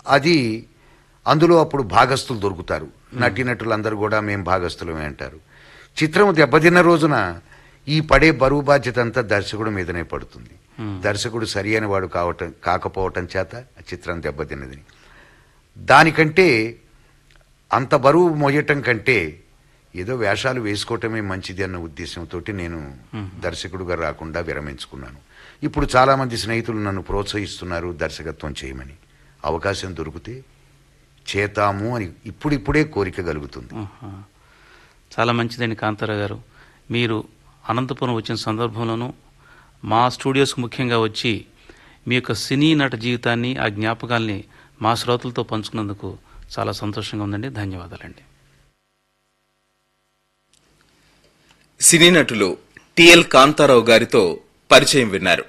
అది అందులో అప్పుడు భాగస్తులు దొరుకుతారు నటీనటులందరూ కూడా మేము భాగస్తులమే అంటారు చిత్రం దెబ్బతిన్న రోజున ఈ పడే బరువు బాధ్యత అంతా దర్శకుడి మీదనే పడుతుంది దర్శకుడు సరి అయిన వాడు కావటం కాకపోవటం చేత ఆ చిత్రం దెబ్బతిన్నది దానికంటే అంత బరువు మోయటం కంటే ఏదో వేషాలు వేసుకోవటమే మంచిది అన్న ఉద్దేశంతో నేను దర్శకుడుగా రాకుండా విరమించుకున్నాను ఇప్పుడు చాలామంది స్నేహితులు నన్ను ప్రోత్సహిస్తున్నారు దర్శకత్వం చేయమని అవకాశం దొరికితే చేతాము అని ఇప్పుడిప్పుడే కోరిక కలుగుతుంది ఆహా. చాలా మంచిదండి కాంతారావు గారు మీరు అనంతపురం వచ్చిన సందర్భంలోనూ మా స్టూడియోస్కి ముఖ్యంగా వచ్చి మీ యొక్క సినీ నట జీవితాన్ని ఆ జ్ఞాపకాల్ని మా శ్రోతలతో పంచుకున్నందుకు చాలా సంతోషంగా ఉందండి ధన్యవాదాలండి సినీ నటులు టిఎల్ కాంతారావు గారితో పరిచయం విన్నారు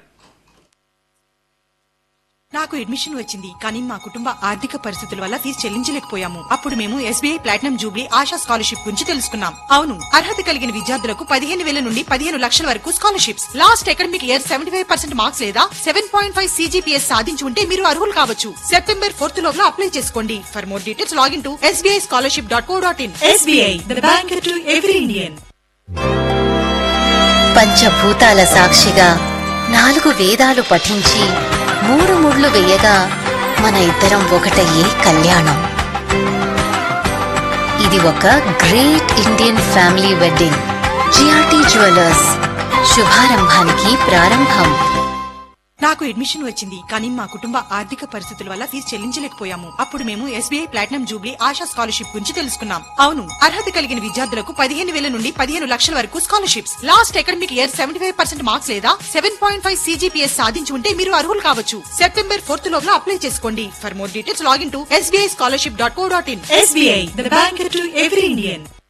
నాకు అడ్మిషన్ వచ్చింది కానీ మా కుటుంబ ఆర్థిక పరిస్థితుల వల్ల ఫీజు చెల్లించలేకపోయాము అప్పుడు మేము SBI platinum jubilee Asha scholarship గురించి తెలుసుకున్నాం అవును అర్హత కలిగిన విద్యార్థులకు పదిహేను వేల నుండి పదిహేను లక్షల వరకు scholarships last academic year seventy five percent marks లేదా సెవెన్ పాయింట్ ఫైవ్ సీజీపీఎస్ సాధించి ఉంటే మీరు అర్హులు కావచ్చు సెప్టెంబర్ ఫోర్త్ లోపల అప్లై చేసుకోండి for more details login to SBI scholarship dot co dot in SBI bank to every Indian పంచభూతాల సాక్షిగా నాలుగు వేదాలు పఠించి మూడు ముళ్ళు వేయగా మన ఇద్దరం ఒకటయ్యే కళ్యాణం ఇది ఒక great Indian family wedding GRT jewellers శుభారంభానికి ప్రారంభం నాకు అడ్మిషన్ వచ్చింది కానీ మా కుటుంబ ఆర్థిక పరిస్థితుల వల్ల ఫీజు చెల్లించలేకపోయాము అప్పుడు మేము SBI platinum jubilee Asha scholarship గురించి తెలుసుకున్నాం అవును అర్హత కలిగిన విద్యార్థులకు పదిహేను వేల నుండి పదిహేను లక్షల వరకు scholarships last academic year seventy five percent marks లేదా సెవెన్ పాయింట్ ఫైవ్ సీజీపీఎస్ సాధించి ఉంటే మీరు అర్హులు కావచ్చు సెప్టెంబర్ ఫోర్త్ లోపల అప్లై చేసుకోండి for more details login to SBI scholarship dot co dot in SBI bank to every Indian